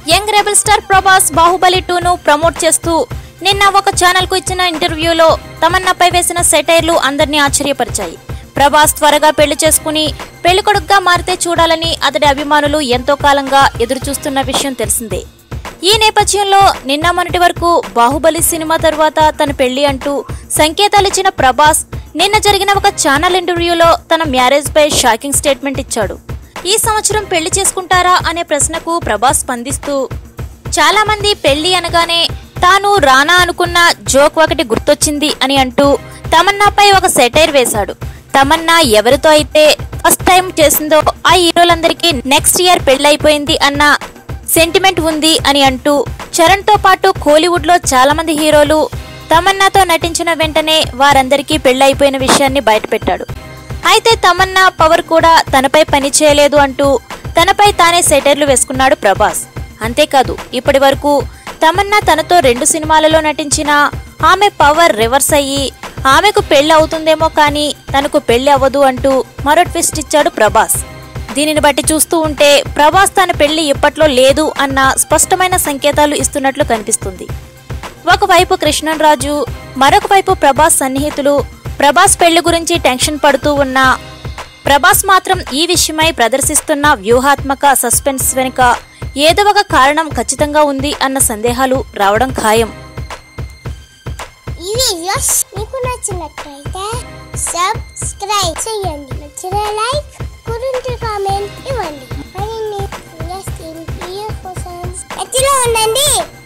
young rebel star Prabhas Baahubali టూను promote చేస్తూ నిన్న ఒక ఛానల్ కు ఇచ్చిన ఇంటర్వ్యూలో తమన్నాపై వేసిన సెటైర్లు అందరినీ ఆశ్చర్యపరిచాయి ప్రభాస్ త్వరగా పెళ్లి చేసుకుని పెళ్లి కొడుకుగా మారితే చూడాలని అతడి అభిమానులు ఎంతో కాలంగా ఎదురు చూస్తున్న విషయం తెలిసిందే ఈ నేపథ్యంలో నిన్న మొన్నటి వరకు బాహుబలి సినిమా తర్వాత తన పెళ్లి అంటూ సంకేతాలిచ్చిన ప్రభాస్ నిన్న జరిగిన ఒక ఛానల్ ఇంటర్వ్యూలో తన మ్యారేజ్ పై షాకింగ్ స్టేట్మెంట్ ఇచ్చాడు ఈ సంవత్సరం పెళ్లి చేసుకుంటారా అనే ప్రశ్నకు ప్రభాస్ స్పందిస్తూ చాలా మంది పెళ్లి అనగానే తాను రానా అనుకున్న జోక్ ఒకటి గుర్తొచ్చింది అని అంటూ తమన్నాపై ఒక సెటైర్ వేశాడు తమన్నా ఎవరితో అయితే ఫస్ట్ టైం చేసిందో ఆ హీరోలందరికీ నెక్స్ట్ ఇయర్ పెళ్ళైపోయింది అన్న సెంటిమెంట్ ఉంది అని అంటూ చరణ్ తో పాటు కోలీవుడ్ లో చాలా మంది హీరోలు తమన్నాతో నటించిన వెంటనే వారందరికీ పెళ్ళైపోయిన విషయాన్ని బయటపెట్టాడు అయితే తమన్నా పవర్ కూడా తనపై పని చేయలేదు అంటూ తనపై తానే సెటైర్లు వేసుకున్నాడు ప్రభాస్ అంతేకాదు ఇప్పటి వరకు తమన్నా తనతో రెండు సినిమాలలో నటించిన ఆమె పవర్ రివర్స్ అయ్యి ఆమెకు పెళ్లి అవుతుందేమో కానీ తనకు పెళ్లి అవ్వదు అంటూ మరో ట్విస్ట్ ఇచ్చాడు ప్రభాస్ దీనిని బట్టి చూస్తూ ఉంటే ప్రభాస్ తన పెళ్లి ఇప్పట్లో లేదు అన్న స్పష్టమైన సంకేతాలు ఇస్తున్నట్లు కనిపిస్తుంది ఒకవైపు కృష్ణరాజు మరొక వైపు ప్రభాస్ సన్నిహితులు ప్రభాస్ పెళ్లి గురించి టెన్షన్ పడుతూ ఉన్నా ప్రభాస్ మాత్రం ఈ విషయమై ప్రదర్శిస్తున్న వ్యూహాత్మక సస్పెన్స్ వెనుక ఏదో ఒక కారణం ఖచ్చితంగా ఉంది అన్న సందేహాలు రావడం ఖాయం ఈ వీడియోస్ మీకు నచ్చినట్లయితే సబ్స్క్రైబ్ చేయండి నచ్చిన లైక్ గురించి కామెంట్ ఇవ్వండి మరిన్ని వీడియోస్ కోసం నచ్చిలో ఉండండి